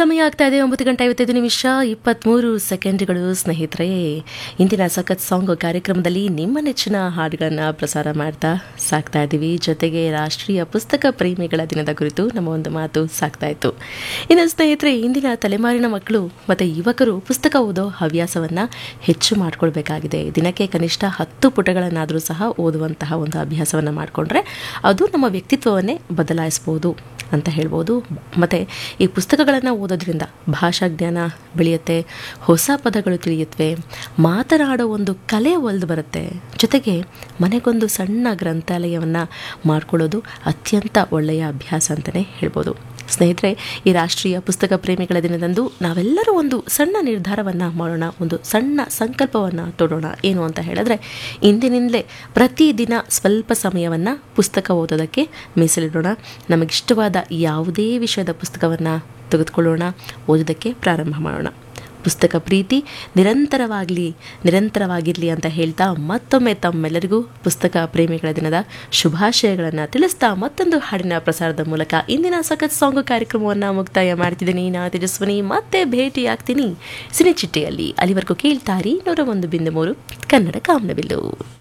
ಸಮಯ ಆಗ್ತಾ ಇದೆ ಒಂಬತ್ತು ಗಂಟೆ ಐವತ್ತೈದು ನಿಮಿಷ ಇಪ್ಪತ್ತ್ಮೂರು ಸೆಕೆಂಡ್ಗಳು ಸ್ನೇಹಿತರೆ ಇಂದಿನ ಸಖತ್ ಸಾಂಗ್ ಕಾರ್ಯಕ್ರಮದಲ್ಲಿ ನಿಮ್ಮ ನೆಚ್ಚಿನ ಹಾಡುಗಳನ್ನು ಪ್ರಸಾರ ಮಾಡ್ತಾ ಸಾಕ್ತಾ ಇದ್ದೀವಿ ಜೊತೆಗೆ ರಾಷ್ಟ್ರೀಯ ಪುಸ್ತಕ ಪ್ರೇಮಿಗಳ ದಿನದ ಕುರಿತು ನಮ್ಮ ಒಂದು ಮಾತು ಸಾಕ್ತಾ ಇತ್ತು ಇನ್ನು ಸ್ನೇಹಿತರೆ ಇಂದಿನ ತಲೆಮಾರಿನ ಮಕ್ಕಳು ಮತ್ತು ಯುವಕರು ಪುಸ್ತಕ ಓದೋ ಹವ್ಯಾಸವನ್ನು ಹೆಚ್ಚು ಮಾಡಿಕೊಳ್ಬೇಕಾಗಿದೆ ದಿನಕ್ಕೆ ಕನಿಷ್ಠ ಹತ್ತು ಪುಟಗಳನ್ನಾದರೂ ಸಹ ಓದುವಂತಹ ಒಂದು ಅಭ್ಯಾಸವನ್ನು ಮಾಡಿಕೊಂಡ್ರೆ ಅದು ನಮ್ಮ ವ್ಯಕ್ತಿತ್ವವನ್ನೇ ಬದಲಾಯಿಸ್ಬೋದು ಅಂತ ಹೇಳ್ಬೋದು ಮತ್ತು ಈ ಪುಸ್ತಕಗಳನ್ನು ಓದೋದ್ರಿಂದ ಭಾಷಾ ಜ್ಞಾನ ಬೆಳೆಯುತ್ತೆ ಹೊಸ ಪದಗಳು ತಿಳಿಯುತ್ತವೆ ಮಾತನಾಡೋ ಒಂದು ಕಲೆ ಒಲ್ದು ಬರುತ್ತೆ ಜೊತೆಗೆ ಮನೆಗೊಂದು ಸಣ್ಣ ಗ್ರಂಥಾಲಯವನ್ನು ಮಾಡ್ಕೊಳ್ಳೋದು ಅತ್ಯಂತ ಒಳ್ಳೆಯ ಅಭ್ಯಾಸ ಅಂತಲೇ ಹೇಳ್ಬೋದು ಸ್ನೇಹಿತರೆ ಈ ರಾಷ್ಟ್ರೀಯ ಪುಸ್ತಕ ಪ್ರೇಮಿಗಳ ದಿನದಂದು ನಾವೆಲ್ಲರೂ ಒಂದು ಸಣ್ಣ ನಿರ್ಧಾರವನ್ನು ಮಾಡೋಣ ಒಂದು ಸಣ್ಣ ಸಂಕಲ್ಪವನ್ನು ತೊಡೋಣ ಏನು ಅಂತ ಹೇಳಿದ್ರೆ ಇಂದಿನಿಂದಲೇ ಪ್ರತಿದಿನ ಸ್ವಲ್ಪ ಸಮಯವನ್ನು ಪುಸ್ತಕ ಓದೋದಕ್ಕೆ ಮೀಸಲಿಡೋಣ ನಮಗಿಷ್ಟವಾದ ಯಾವುದೇ ವಿಷಯದ ಪುಸ್ತಕವನ್ನು ತೆಗೆದುಕೊಳ್ಳೋಣ ಓದೋದಕ್ಕೆ ಪ್ರಾರಂಭ ಮಾಡೋಣ ಪುಸ್ತಕ ಪ್ರೀತಿ ನಿರಂತರವಾಗಲಿ ನಿರಂತರವಾಗಿರಲಿ ಅಂತ ಹೇಳ್ತಾ ಮತ್ತೊಮ್ಮೆ ತಮ್ಮೆಲ್ಲರಿಗೂ ಪುಸ್ತಕ ಪ್ರೇಮಿಗಳ ದಿನದ ಶುಭಾಶಯಗಳನ್ನು ತಿಳಿಸ್ತಾ ಮತ್ತೊಂದು ಹಾಡಿನ ಪ್ರಸಾರದ ಮೂಲಕ ಇಂದಿನ ಸಖತ್ ಸಾಂಗ್ ಕಾರ್ಯಕ್ರಮವನ್ನು ಮುಕ್ತಾಯ ಮಾಡ್ತಿದ್ದೀನಿ ನಾ ತೇಜಸ್ವಿನಿ ಮತ್ತೆ ಭೇಟಿ ಆಗ್ತೀನಿ ಸಿನಿಚಿಟ್ಟೆಯಲ್ಲಿ ಅಲ್ಲಿವರೆಗೂ ಕೇಳ್ತಾರಿ ನೂರ ಒಂದು ಬಿಂದು ಮೂರು ಕನ್ನಡ ಕಾಮನಬಿಲ್ಲು